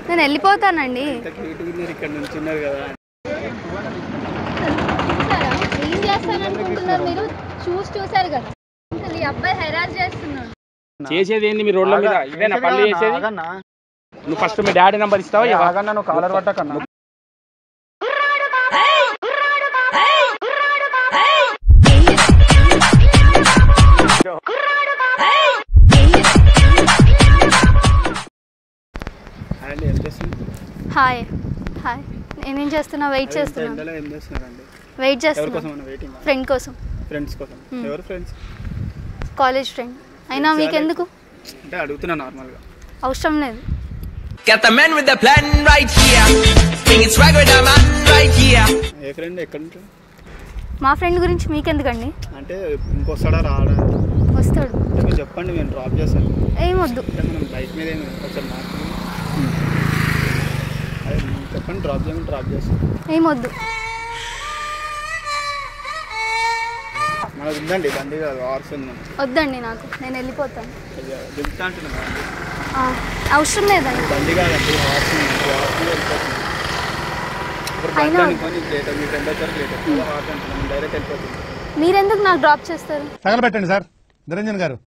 నేను వెళ్ళిపోతానండి ఇంత క్యూట్గా ఉన్నారు ఇక్కడ నుంచి ఉన్నారు కదా చూసారా ఏం చేస్తారనుకుంటున్నారు మీరు చూసి చూసారు కదా అసలు ఈ అబ్బాయి హెరాస్ చేస్తున్నాడు చేసేది ఏంది మీ రోడ్ల మీద ఇదేనా పనులు చేసేది ఆగన్నా నువ్వు ఫస్ట్ మీ డాడీ నంబర్ ఇస్తావా ఇవ్వవా? ఆగన్నా నువ్వు కాలర్ పట్టకన్నా అండి ఏం చేస్తున్నారు హాయ్ హాయ్ నేనేం చేస్తున్నా వెయిట్ చేస్తున్నాను ఎండలో ఏం చేస్తున్నారండి వెయిట్ ఎవరి చేస్తున్నా కోసం వెయిటింగ్ ఫ్రెండ్ కోసం ఫ్రెండ్స్ కోసం ఎవరు ఫ్రెండ్స్ కాలేజ్ ఫ్రెండ్ అయినా మీకెందుకు అంటే అడుగుతున్నా నార్మల్గా అవసరం లేదు Got the man with the plan right here. Bringing swag with the man right here. ఏ ఫ్రెండ్ ఎక్కడ ఉంటారు మా ఫ్రెండ్ గురించి మీకెందుకండి అంటే ఇంకొస్తాడా రాడా వస్తాడు అంటే మీరు చెప్పండి మేము డ్రాప్ చేస్తాను ఏం వద్దు అంటే మనం బైక్ మీద ఏమి ఒకసారి మాకు అదే మీరు చెప్పండి డ్రాప్ చేయమని డ్రాప్ చేస్తాం ఏం వద్దు మనకు ఉందండి బండి కాదు హార్స్ ఉందండి వద్దండి నాకు నేను వెళ్ళిపోతాను దిగుతా అంటున్నాం కదండి. ఆ, అవసరం లేదండి బండి కాదండి హార్స్ ఉంది హార్స్ మీద వెళ్ళిపోతుంది ఇప్పుడు బండి అయినా- అనుకోని లేట్ మీ ఫ్రెండ్ వచ్చారు లేట్ అవుతుంది హార్స్ అంటున్నాం డైరెక్ట్ వెళ్ళిపోతుంది మీరెందుకు నాకు డ్రాప్ చేస్తారు తగలబెట్టండి సార్ నిరంజన్ గారు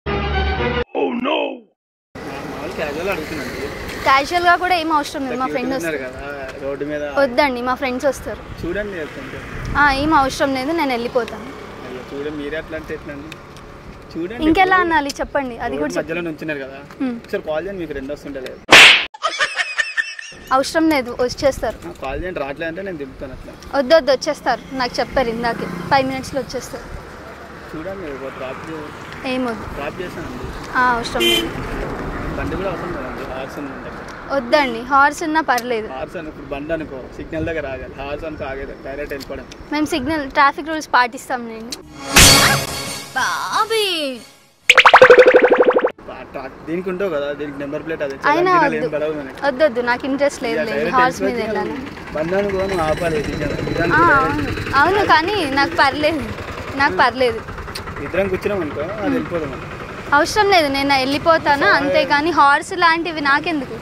మామూలు క్యాజువల్ అడుగుతున్నాండి క్యాజువల్గా కూడా ఏం అవసరం లేదు మా ఫ్రెండ్ ఉన్నారు వస్తారు కదా రోడ్డు మీద వద్దండి మా ఫ్రెండ్స్ వస్తారు చూడండి చెప్తుంటే ఆ, ఏం అవసరం లేదు నేను వెళ్ళిపోతాను అయ్యో చూడండి మీరే అట్లా అంటే ఎట్లా అండి చూడండి ఇంకెలా అనాలి చెప్పండి అది రోడ్డు కూడా చెప్పండి మధ్యలో నుంచున్నారు కదా హ్మ్. ఒకసారి కాల్ చేయండి మీ ఫ్రెండ్ వస్తుంటే లేదు అవసరం లేదు వచ్చేస్తారు కాల్ చేయండి రావట్లేదు అంటే నేను దింపుతాను అట్లా వద్దు వద్దు వచ్చేస్తారు నాకు చెప్పారు ఇందాకే ఫైవ్ మినిట్స్లో వచ్చేస్తారు చూడండి ఒక డ్రాప్ ఏం వద్దు డ్రాప్ చేశానండి ఆ, అవసరం లేదు బండి కూడా అవసరం కదండి హార్స్ ఉందంటే వద్దండి హార్స్ ఉన్నా పర్లేదు హార్స్ అని ఇప్పుడు బండి అనుకో సిగ్నల్ దగ్గర ఆగాలి హార్స్ అనుకో ఆగేది డైరెక్ట్ వెళ్ళిపోవడం మేము సిగ్నల్ ట్రాఫిక్ రూల్స్ పాటిస్తాం నేను బాబీ ఆ ట్రా- దీనికి ఉంటావు కదా దీనికి నెంబర్ ప్లేట్ అదే అయినా సిగ్నల్ ఏం వద్దు పడవు మనకి వద్దు వద్దు నాకు ఇంట్రెస్ట్ లేదు లేదు డైరెక్ట్ హార్స్ మీద వెళ్ళిపోతే వెళ్ళాలి బండి అనుకో నువ్వు ఆపాలి నిజంగా. నిజానికి ఆ, direct అవును అవును కానీ నాకు పర్లేదు నాకు పర్లేదు ఇద్దరం కూర్చున్నాం అనుకో అది వెళ్ళిపోదాం మనం. అవసరం లేదు నేను వెళ్ళిపోతాను అంతేగాని హార్స్ లాంటివి నాకెందుకు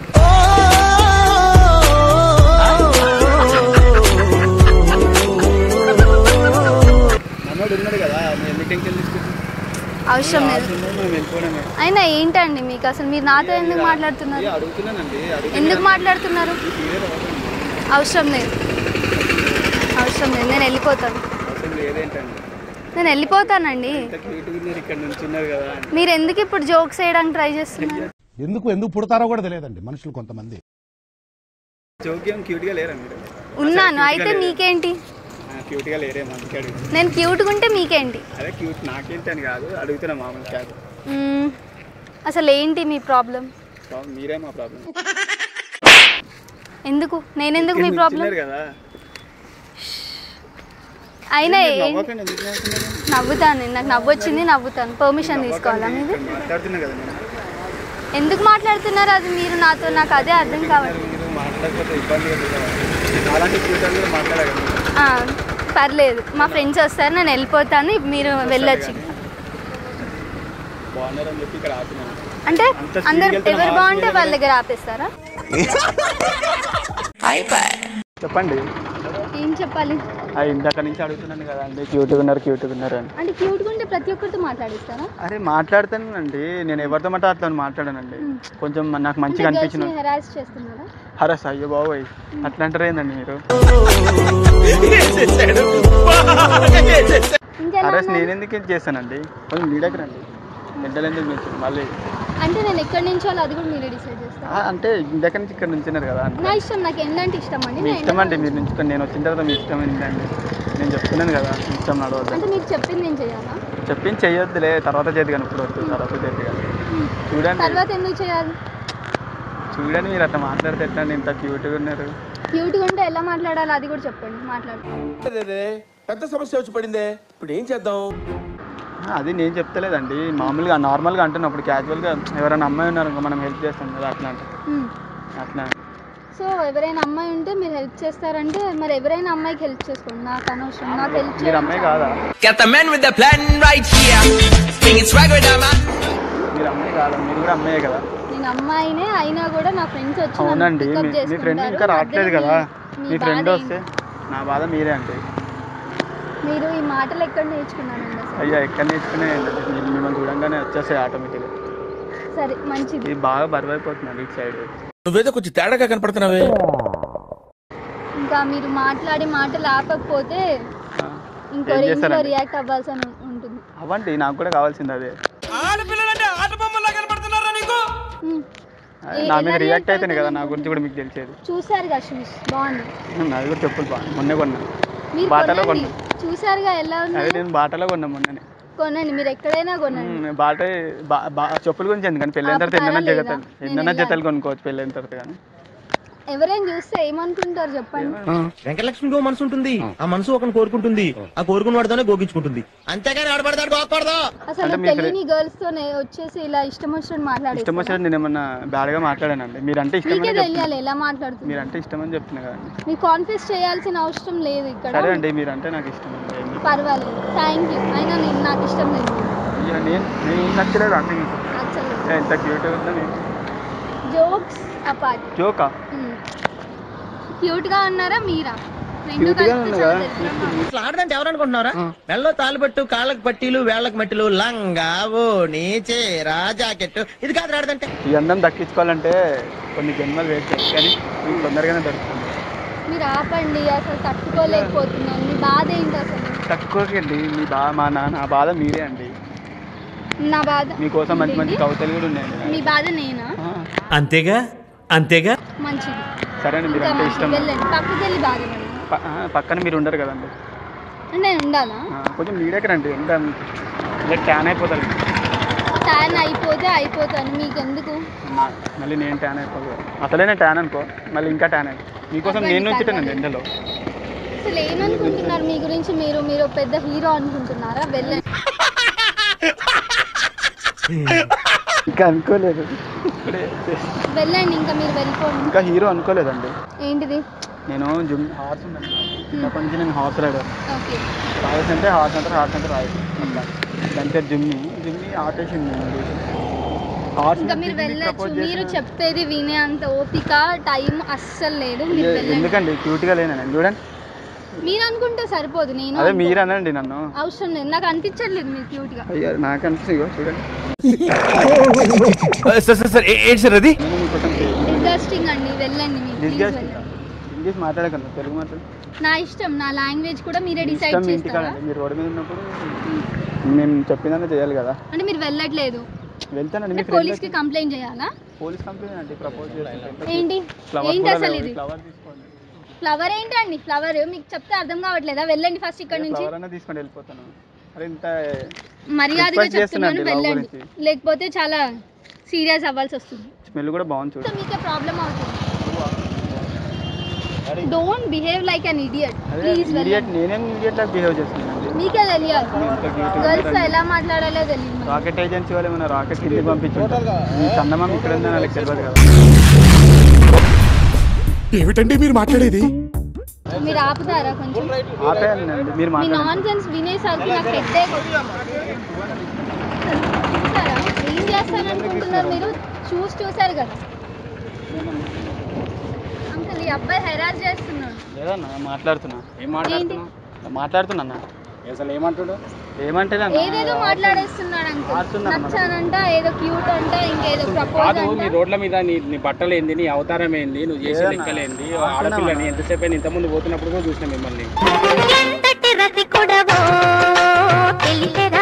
మనోడు ఉన్నాడు కదా నేను ఎన్ని టెన్షన్ తీసుకుంటున్నాను అవసరం లేదు మేము వెళ్ళిపోవడమే అయినా ఏంటండి మీకు అసలు మీరు నాతో ఎందుకు మాట్లాడుతున్నారు ఏ, అడుగుతున్నానండి ఎందుకు మాట్లాడుతున్నారు అడుగుతున్నాను అవసరం లేదు అవసరం లేదు నేను వెళ్ళిపోతాను అసలు లేదేంటండి నేను వెళ్ళిపోతానండి ఇంత క్యూట్గా ఉన్నారు ఇక్కడ నుంచి ఉన్నారు కదా అని. మీరు ఎందుకు ఇప్పుడు జోక్స్ వేయడానికి ట్రై చేస్తున్నారు ఎందుకు ఎందుకు పుడతారో కూడా తెలియదండి మనుషులు కొంతమంది జోక్యం క్యూట్గా లేరా మీరు ఉన్నాను అయితే మీకేంటి క్యూట్గా లేరేమో అందుకే అడుగుతున్నా నేను క్యూట్గా ఉంటే మీకేంటి అదే క్యూట్ నాకేంటి అని కాదు అడుగుతున్నా మామూలు కాదు మ్మ్. అసలు ఏంటి మీ ప్రాబ్లం ప్రాబ్లం మీరే మా ప్రాబ్లం ఎందుకు నేనెందుకు మీ ప్రాబ్లం కదా అయినా మీరు ఏం- నవ్వకండి, ఎందుకు నవ్వుతున్నారు? నవ్వుతాను నాకు నవ్వు వచ్చింది నవ్వుతాను పర్మిషన్ తీసుకోవాలా నవ్వకండి, మీరు ఇక్కడ మాట్లాడుతున్నా కదా నేను ఎందుకు మాట్లాడుతున్నారు అది మీరు నాతో నాకు అదే అర్థం కావాలి మీరు మాట్లాడకపోతే ఇబ్బంది కదా అలాంటి క్యూటర్ కూడా మాట్లాడగలను ఆ, పర్లేదు మా ఫ్రెండ్స్ వస్తారు నేను వెళ్ళిపోతాను మీరు వెళ్ళొచ్చు బాగున్నారని చెప్పి ఇక్కడ ఆపినాను అంటే అంత అందరు serial గా ఎవరు హార్స్ బాగుంటే మీద వాళ్ళ దగ్గర ఆపేస్తారా చెప్పండి ఏం చెప్పాలి ఆ ఇందాక నుంచి అడుగుతున్నాను కదా అండి క్యూట్గా ఉన్నారు క్యూట్గా ఉన్నారు అని అంటే క్యూట్గా ఉంటే ప్రతి ఒక్కరితో మాట్లాడిస్తారా అరే మాట్లాడతానండి నేను ఎవరితో మాట్లాడుతాను మాట్లాడానండి కొంచెం నాకు మంచిగా అనిపించిన హెరాస్ చేస్తున్నారా హరస్ అయ్యో బాబోయ్ అట్లా అంటారు ఏందండి మీరు ఇంకెలా హరస్ అన్నారు? నేను ఎందుకు ఇది చేస్తానండి కొంచెం మీ దగ్గర రండి ఎండలు ఎందుకు మీకు మళ్ళీ అంటే నేను ఎక్కడి నుంచో అది కూడా మీరే డిసైడ్ చేస్తారా ఆ, అంటే ఇందాక నుంచి ఇక్కడ నుంచున్నారు కదా నా ఇష్టం నాకు ఎండంటే ఇష్టం అండి మీ నా ఇష్టం అండి ఎండ- మీరు నుంచి నేను వచ్చిన తర్వాత మీ ఇష్టం ఏంటండి నేను చెప్తున్నాను కదా మీ ఇష్టం నడవద్దు అంటే మీకు చెప్పింది నేను చేయాలా చెప్పింది చెయ్యొద్దులే తర్వాత చేతి కానీ ఇప్పుడు వద్దు తర్వాత చేతి కానీ చూడండి తర్వాత ఎందుకు చేయాలి చూడండి మీరు అట్లా మాట్లాడితే ఎట్లా అండి ఇంత క్యూట్గా ఉన్నారు క్యూట్గా ఉంటే ఎలా మాట్లాడాలి అది కూడా చెప్పండి మాట్లాడు పెద్ద సమస్య వచ్చి పడిందే ఇప్పుడు ఏం చేద్దాం ఆ, అది నేను చెప్తలేదండి మామూలుగా నార్మల్గా అంటున్నప్పుడు క్యాజువల్గా ఎవరైనా అమ్మాయి ఉన్నారు అనుకో, మనం హెల్ప్ చేస్తాం కదా అట్లా అంటే అట్లా సో ఎవరైనా అమ్మాయి ఉంటే మీరు హెల్ప్ చేస్తారంటే మరి ఎవరైనా అమ్మాయికి హెల్ప్ చేసుకోండి నాకు అనవసరం నాకు హెల్ప్ మీరు అమ్మాయి కాదా Got the man with the plan right here. Bringing swag with the man. మీరు అమ్మాయి కాదా మీరు కూడా అమ్మాయే కదా నేను అమ్మాయినే అయినా కూడా నా ఫ్రెండ్స్ వచ్చి నన్ను అవునండి pick up మీ- మీ ఫ్రెండ్ చేసుకుంటారు. ఇంకా రావట్లేదు మధ్యలో కదా మీ- మీ మీ ఫ్రెండ్ బాధ వస్తే ఏంటి? నా బాధ మీరే అంటే మీరు ఈ మాటలు ఎక్కడ నేర్చుకున్నారండి అసలు అయ్యా ఎక్కడ నేర్చుకునే మీరు మిమ్మల్ని చూడంగానే వచ్చేస్తాయి ఆటోమేటిక్గా సరే మంచిది ఇది బాగా బరువు అయిపోతున్నారు ఇటు సైడ్ నువ్వేదో కొంచెం తేడాగా కనపడుతున్నావే ఇంకా మీరు మాట్లాడే మాటలు ఆపకపోతే ఇంకో ఏం రేంజ్ లో చేస్తారండి? రియాక్ట్ అవ్వాల్సి అని ఉంటుంది అవ్వండి నాకు కూడా కావాల్సింది అదే ఉమ్. అదే, ఏ- నా మీద ఎలా రియాక్ట్ react అయితేనే కదా నా అవుతారు గురించి కూడా మీకు తెలిసేది చూసారుగా షూస్ బాగుంది నాది కూడా చెప్పులు బా మొన్నే కొన్నా మీరు బాటాలో కొనండి చూసారుగా ఎలా అదే ఉన్నాయి నేను బాటలో కొన్నా మొన్ననే కొనండి మీరు ఎక్కడైనా కొనండి ఉమ్, బాట బా- బా- చెప్పుల గురించి ఎందుకని పెళ్ళైన తర్వాత ఆపుతారా ఎన్నైనా లేదా? జగతాలు నేను ఎన్నైనా వెళ్ళాలి. జతలు కొనుక్కోవచ్చు పెళ్ళైన తర్వాత కానీ ఎవరైనా చూస్తే ఏమనుకుంటారు చెప్పండి వెంకటలక్ష్మికి ఓ మనసు ఉంటుంది ఆ మనసు ఒకరిని కోరుకుంటుంది ఆ కోరుకున్న వాడితోనే గోగించుకుంటుంది అంతేగాని ఆడపడతాడు గోకూడదు అసలు అంటే మీ తెలియని గర్ల్స్ తో వచ్చేసి ఇలా ఇష్టం వచ్చినట్టు ఇష్టం మాట్లాడేస్తారు వచ్చినట్టు నేను ఏమన్నా బ్యాడ్గా మాట్లాడానండి మీరంటే మీకే ఇష్టమని చెప్తున్నా తెలియాలి ఎలా మాట్లాడుతుంది మీరంటే ఇష్టమని చెప్తున్నా కదండి మీరు కాన్ఫిడెన్స్ చేయాల్సిన అవసరం లేదు ఇక్కడ సరే అండి మీరంటే నాకు ఇష్టం అండి ఏంది? పర్వాలేదు థ్యాంక్ యూ అయినా నేను నాకు ఇష్టం లేదు ఇక నేను నేను ఏం నచ్చలేదు అండి మీకు నచ్చలేదు ఏ, ఎంత క్యూట్గా ఉందా మీకు జోక్స్ అపార్ట్ జోకా క్యూట్ గా ఉన్నారా మీరా రెండు Cute గా కలిపితే ఉన్నా చాలా కదా? దగ్గరగా ఉంది. ఇట్లా ఆడదంటే ఎవరు అనుకుంటున్నారా మెల్లో తాలుబట్టు కాళ్ళకి పట్టీలు వేళ్ళకి మట్టిలు లంగా ఓ నీచే రాజాకెట్టు ఇది కాదు ఆడదంటే ఈ అందం దక్కించుకోవాలంటే కొన్ని జన్మలు వేస్ట్ చేయాలి కానీ మీకు తొందరగానే దొరుకుతుంది మీరు ఆపండి అసలు తట్టుకోలేకపోతున్నాను మీ బాధ ఏంటి అసలు తక్కువకండి మీ బా మా నాన్న నా బాధ మీరే అండి నా బాధ మీకోసం మంచి మంచి ఏంటి? కవితలు కూడా ఉన్నాయండి మీ బాధ నేనా ఆ, అంతేగా అంతేగా మంచిది సరే అండి మీరు ఇంకా అంటే మంచిది ఇష్టం వెళ్ళండి పక్కకి వెళ్ళి బాధపడండి ప- ఆ, పక్కన మీరు ఉండరు కదండి నేను ఉండాలా ఆ, కొంచెం మీడేకి రండి ఎంత ఇలా ట్యాన్ అయిపోతారు ట్యాన్ అయిపోతే అయిపోతాను మీకు ఎందుకు నా- మళ్ళీ నేను ట్యాన్ అయిపోదు అసలే నేను ట్యాన్ అనుకో మళ్ళీ ఇంకా ట్యాన్ అయిపో మీకోసం అవ్వండి, నేను నుంచుంటానండి పర్వాలేదు. ఎండలో అసలు ఏమనుకుంటున్నారు మీ గురించి మీరు మీరు పెద్ద హీరో అనుకుంటున్నారా వెళ్ళండి ఇంకా అనుకోలేదు ఇప్పుడే వెళ్ళండి ఇంకా మీరు వెళ్ళిపోండి ఇంకా హీరో అనుకోలేదండి ఏంటిది నేను జిమ్ హార్స్ ఉన్నాను చిన్నప్పటి నుంచి నేను హార్స్ రైడర్ ఓకే రాయస్ అంటే హార్స్ అంటే హార్స్ అంటే రాయస్ అట్లా దాని పేరు జిమ్ని జిమ్ని ఆపేసింది హార్స్ ఇంకా మీరు వెళ్ళచ్చు మీరు చెప్పేది వినే అంత ఓపిక టైం అస్సలు లేదు మీరు వెళ్ళండి ఎందుకండి క్యూట్గా లేనా నేను చూడండి మీరు అనుకుంటే సరిపోదు నేను అదే అనుకో. మీరు అనండి నన్ను అవసరం లేదు నాకు అనిపించట్లేదు మీరు క్యూట్ గా అయ్యో నాకు అనిపిస్తుంది ఇగో చూడండి సార్ సార్ సార్ ఏంటి సార్ అది నేను మీకోసం డిస్గస్టింగ్ అండి వెళ్ళండి మీరు ప్లీజ్ డిస్గస్ట్ వెళ్ళండి ఇంగ్లీష్ మాట్లాడకండి తెలుగు మాట్లాడు నా ఇష్టం నా లాంగ్వేజ్ కూడా మీరే ఇష్టం డిసైడ్ మీ ఇంటికాడ చేస్తారా మీరు రోడ్డు మీద ఉన్నప్పుడు నేను చెప్పిందనే చేయాలి కదా అంటే మీరు వెళ్ళట్లేదు వెళ్తానండి మీ అంటే ఫ్రెండ్ పోలీస్ కి కంప్లైంట్ చేయాలా పోలీస్ కంప్లైంట్ అండి ప్రపోజ్ చేస్తుంటే ఏంటి ఫ్లవర్ ఏంటి అసలు ఇది ఫ్లవర్ తీసుకోండి ఫ్లవర్ ఏంటండి ఫ్లవర్ మీకు చెప్తే అర్థం కావట్లేదా వెళ్ళండి ఫస్ట్ ఇక్కడ నుంచి ఫ్లవర్ అన్న తీసుకొని వెళ్ళిపోతాను అరే ఇంత మర్యాదగా request చెప్తున్నాను చేస్తున్నానండి love వెళ్ళండి గురించి. లేకపోతే చాలా సీరియస్ అవ్వాల్సి వస్తుంది స్మెల్ కూడా బాగుంది సో చూడు మీకే ప్రాబ్లం అవుతుంది don't behave like an idiot అదే ప్లీజ్ ఇడియట్ వెళ్ళండి నేనేం ఇడియట్ లాగా బిహేవ్ చేస్తున్నానండి మీకే తెలియాలి ఇంత cute గా గర్ల్స్ ఉన్నారండి. ఎలా మాట్లాడాలో తెలియదు మనకి. రాకెట్ ఏజెన్సీ వాళ్ళు ఏమైనా రాకెట్ కిందకి పంపించుంటారు ఈ చందమామ ఇక్కడ ఉందని వాళ్ళకి తెలియదు కదా ఏమిటండి మీరు మాట్లాడేది మీరు ఆపుతారా కొంచెం ఆపేయండి మీరు మీ మాట్లాడండి నాన్ సెన్స్ వినేసరికి నాకు హెడ్ఏక్ చూసారా ఏం చేస్తారనుకుంటున్నారు మీరు చూసి చూసారు కదా అంకుల్ ఈ అబ్బాయి హెరాస్ చేస్తున్నాడు లేదన్నా మాట్లాడుతున్నా ఏం మాట్లాడుతున్నావు మాట్లాడుతున్నా అసలు ఏమంటాడు ఏమంటే ఏదేదో మాట్లాడేస్తున్నాడు అంకుల్ ఆడుతున్నాను అన్నమాట. నచ్చానంట ఏదో క్యూట్ అంట ఇంకేదో ప్రపోజ్ కాదు నీ అంట రోడ్ల మీద నీ నీ బట్టలు ఏంది నీ అవతారం ఏంది నువ్వు చేసే ఏదన్నా? లెక్కలేంది ఆడుతున్నావా? ఆడపిల్లని ఎంతసేపు అయినా ఇంతకుముందు పోతున్నప్పుడు కూడా చూసినా మిమ్మల్ని ఎంతటి రసికుడవో తెలిసెరా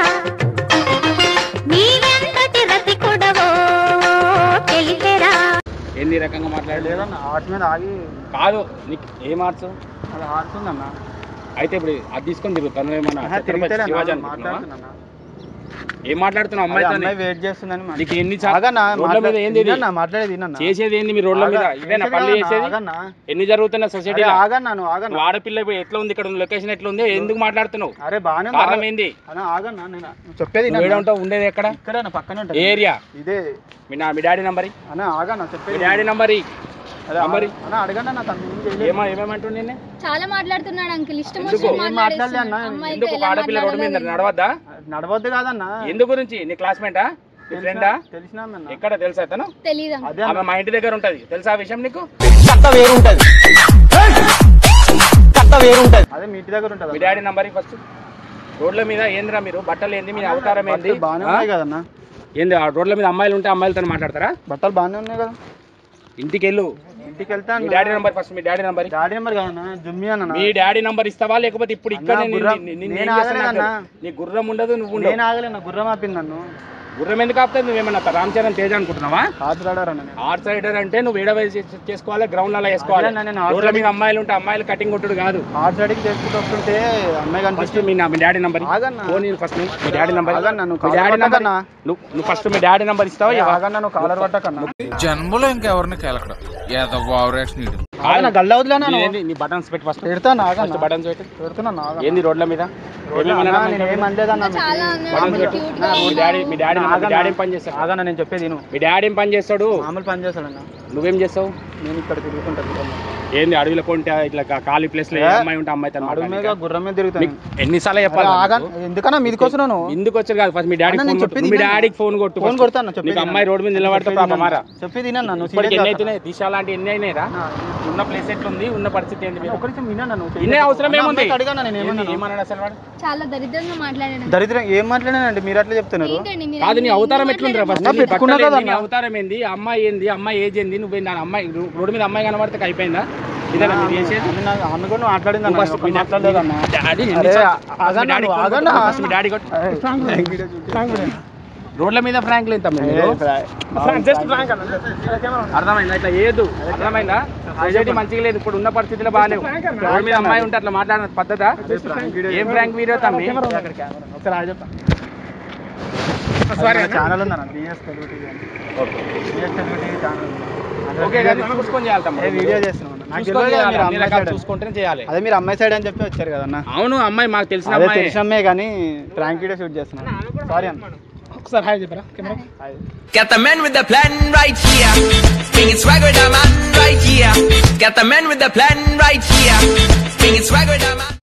నీవెంతటి రసికుడవో తెలిసెరా ఏంది ఈ రకంగా మాట్లాడలేదు లేదన్నా ఆర్ట్స్ మీద ఆగి కాదు నీకు ఏం ఆర్ట్స్ అది ఆర్ట్స్ ఉందన్న అయితే ఇప్పుడు అది తీసుకొని తిరుగుతాను ఏమన్నా ఆహా, ఛత్రపతి తిరిగితేనే శివాజీ అన్న, అనుకుంటున్నావా మాట్లాడుతున్నా ఏం మాట్లాడుతున్నావు అదే అమ్మాయితో అమ్మాయి వెయిట్ చేస్తుందని మా- నీకు ఎన్ని చా- ఆగన్నా, రోడ్ల మీద మాట్లా- ఏంది ఇది? వినన్నా, మాట్లాడేది వినన్నా. చేసేది ఏంది మీ రోడ్ల మీద ఆగా, ఇవేనా చేసేది పనులు కాదన్నా, చేసేది ఆగన్నా. ఎన్ని జరుగుతున్న అరే, సొసైటీలో ఆగన్నా నువ్వు ఆగన్నా నువ్వు ఆడపిల్ల ఇప్పుడు ఎట్లా ఉంది ఇక్కడ లొకేషన్ ఎట్లా ఉంది ఎందుకు మాట్లాడుతున్నావు అరే బాగానే ఉంది, కారణం ఆగ- ఏంది అన్నా, ఆగన్నా నేను నువ్వు చెప్పేది నువ్వు వినన్నా. ఏడ ఉంటావు ఉండేది ఎక్కడ ఇక్కడ నా పక్కనే ఏ ఉంటుంది ఏరియా ఇదే మీ నా మీ డాడీ నంబర్ అన్న ఆగన్నా మీ చెప్పేది డాడీ నంబర్ అదే నంబరి. అన్న అడగన్నా నా తను ఏం చేయలేదు. ఏమో ఏమేమంటుండే నిన్నే? చాలా మాట్లాడుతున్నాడు అంకుల్ ఇష్టం ఎందుకు? వచ్చినట్టు ఏం మాట్లాడేస్తున్నాడు. మాట్లాడలే అన్న? అమ్మాయితో ఎందుకు ఒక ఎలా ఆడపిల్ల రోడ్డు మీద మాట్లాడాలో నడవద్దా నడవద్దు కాదన్నా ఎందు గురించి నీ క్లాస్మేటా నీ ఫ్రెండా తెలిసిన ఆమె అన్న. ఎక్కడ తెలుసా అతను తెలీదు అదే ఆమె మా ఇంటి దగ్గర ఉంటది తెలుసా ఆ విషయం నీకు అదే మీ ఇంటి దగ్గర ఉంటుంది మీ డాడీ నంబర్ ఫస్ట్ రోడ్ల మీద ఏందిరా మీరు బట్టలు ఏంది మీ అవతారం ఏంది బాగానే ఆ? ఉన్నాయి కదన్నా ఏంది ఆ రోడ్ల మీద అమ్మాయిలు ఉంటే అమ్మాయిలతో మాట్లాడతారా బట్టలు బాగానే ఉన్నాయి కదా ఇంటికి వెళ్ళు ఇంటికి వెళ్తా మీ డాడీ నంబర్ ఫస్ట్ మీ డాడీ నంబర్ డాడీ నెంబర్ కదన్నా జుమ్మి అన్న మీ డాడీ నంబర్ ఇస్తావా లేకపోతే ఇప్పుడు ఇక్కడ అన్నా, నేను- గుర్రం- నిన్ను- నిన్ను నేను ఏం చేస్తాను నాకు ఆగలేదన్నా. తెలియదు. నీ గుర్రం ఉండదు నువ్వు ఉండవు నేను ఆగలేను గుర్రం ఆపింది నన్ను గుర్రం ఎందుకు ఆపుతుంది నువ్వేమన్నా రామ్ చరణ్ తేజ అనుకుంటున్నావా హార్ట్ రాడారు అన్న నేను ఆర్ట్ సైడర్ అంటే నువ్వు ఏడ వేసి చేసుకోవాలి గ్రౌండ్ అలా వేసుకోవాలి అదే నేను ఆర్ట్ రోడ్ల మీద అమ్మాయిలు ఉంటే అమ్మాయిలు కటింగ్ కొట్టుడు కాదు హార్ట్ రైడింగ్ చేసుకుంటూ వస్తుంటే అమ్మాయి ఫస్ట్ కనిపిస్తుంది మీ నా- మీ డాడీ నంబర్ ఆగన్నా. ఫోన్ ఫస్ట్ మీ డాడీ నంబర్ ఆగన్నా, నువ్వు మీ డాడీ కాలర్ నంబర్ పట్టకన్నా. నువ్వు నువ్వు ఫస్ట్ మీ డాడీ నంబర్ ఇస్తావా ఇవ్వవా? ఆగన్నా నువ్వు కాలర్ పట్టకన్నా జన్మలో ఇంకెవరిని కెలకడం ఏదో వావరేషన్ ఇడు ఆగన్నా గల్ల వదిలేనా నీ ఏంది? నీ బటన్స్ పెట్టి ఫస్ట్ పెడతాను ఫస్ట్ ఆగన్నా బటన్స్ పెట్టి పెడుతున్నాను ఆగన్నా. ఏంది రోడ్ల మీద ఏమేమన్నా అన్నా, నేను ఏం అనలేదన్నా మీకు. చాలా అన్నాడు బటన్స్ మీరు పెట్టు. cute గా మీ డాడీ మీ డాడీ నంబర్, మీ ఆగన్నా. డాడీ ఏం పని చేస్తాడు ఆగన్నా నేను చెప్పేది విను మీ డాడీ ఏం పని చేస్తాడు మామూలు పని చేస్తాడన్నా నువ్వేం చేస్తావు నేను ఇక్కడ తిరుగుతుంటాను ఏంది అడవిలో కొంటే ఇట్లా కా- ఖాళీ ప్లేస్ లో ఏ ఏ? అమ్మాయి ఉంటే అమ్మాయి తను అడుగు మీద గుర్రం మీద తిరుగుతాను ఎన్నిసార్లు చెప్పాలి ఆగా నీకు? ఎందుకన్నా మీదకి వస్తున్నాను ఎందుకు వచ్చారు కాదు ఫస్ట్ మీ డాడీ అన్న, ఫోన్ నేను కొట్టు. చెప్పేది మీ వినన్నా. డాడీకి ఫోన్ కొట్టు ఫోన్ first. కొడతాను చెప్పేది నీకు అమ్మాయి రోడ్డు మీద నిలబడితే చెప్పేది పాపమారా వినన్నా. చెప్పేది వినన్నా నువ్వు ఇప్పటికి serious ఎన్ని కాదు. అవుతున్నాయి దిశ లాంటి ఎన్ని అయినాయిరా ఉన్న ప్లేస్ ఎట్లుంది ఉన్న పరిస్థితి ఏంది మీరు ఒక్క నిమిషం వినన్నా నువ్వు ఇన్నే అవసరం అన్న, ఏముంది అమ్మాయికి అడిగానా నేను ఏంది? ఏమన్నాను? ఏమన్నాడు అసలు వాడు చాలా దరిద్రంగా మాట్లాడాడు దరిద్రం ఏం మాట్లాడానండి మీరు అట్లా చెప్తున్నారు ఏంటండి మీరు కాదు నీ అన్ని అవతారం ఎందుకు ఎట్లుందిరా ఫస్ట్ అన్న, పెట్టుకున్నా కదా అన్న. అవతారం ఏంది అమ్మాయి ఏంది అమ్మాయి ఏజ్ ఏంది నువ్వు నా అమ్మాయి రోడ్డు మీద అమ్మాయి కనబడితే అయిపోయిందా ఇదేనా మీరు చేసేది ఆమె నా- ఆమె కూడా మాట్లాడింది నువ్వు అన్న, first ఒక్క మీ మాట్లాడలేదన్నా. డాడీ అరే, ఎన్నిసార్లు- ఆగన్నా మీ డాడీ నువ్వు, ఫోన్ ఆగన్నా. కొట్టు, మీ డాడీ కొట్టు. రోడ్ల మీద ఫ్రాంక్లు ఎంత మీరు అర్థమైందా ఇట్లా ఏదు అర్థమైందా సొసైటీ మంచిగా లేదు ఇప్పుడు ఉన్న పరిస్థితిలో బాగాలేవు రోడ్డు మీద అమ్మాయి ఉంటే అట్లా మాట్లాడిన పద్ధత ఏం ఫ్రాంక్ వీడియో తమ్మి ఒకసారి ఆగి చెప్తా. సారీ నా ఛానల్ ఉందన్న బిఎస్ తెలుగు టీవీ అని. బిఎస్ తెలుగు టీవీ ఛానల్ ఉంది. అందులో ఓకే కానీ చూసుకొని చేయాలి ఏ తమ్ముడు వీడియో చేస్తున్నాం అన్న. నాకు చూసుకొని తెలియదు కదా చేయాలి మీరు అన్ని అమ్మాయి రకాలు సైడ్ అని. చూసుకుంటేనే చేయాలి అదే మీరు అమ్మాయి సైడ్ అని చెప్పి వచ్చారు కదన్న అవును అమ్మాయి మాకు తెలిసిన అదే అమ్మాయి తెలిసినమ్మే కానీ ప్రాంక్ వీడియో షూట్ చేస్తున్నాను సారీ అన్న ఒకసారి హాయ్ చెప్పరా Got the man with the plan right here. Bringing swag with the man right here. Got the man with the plan right here.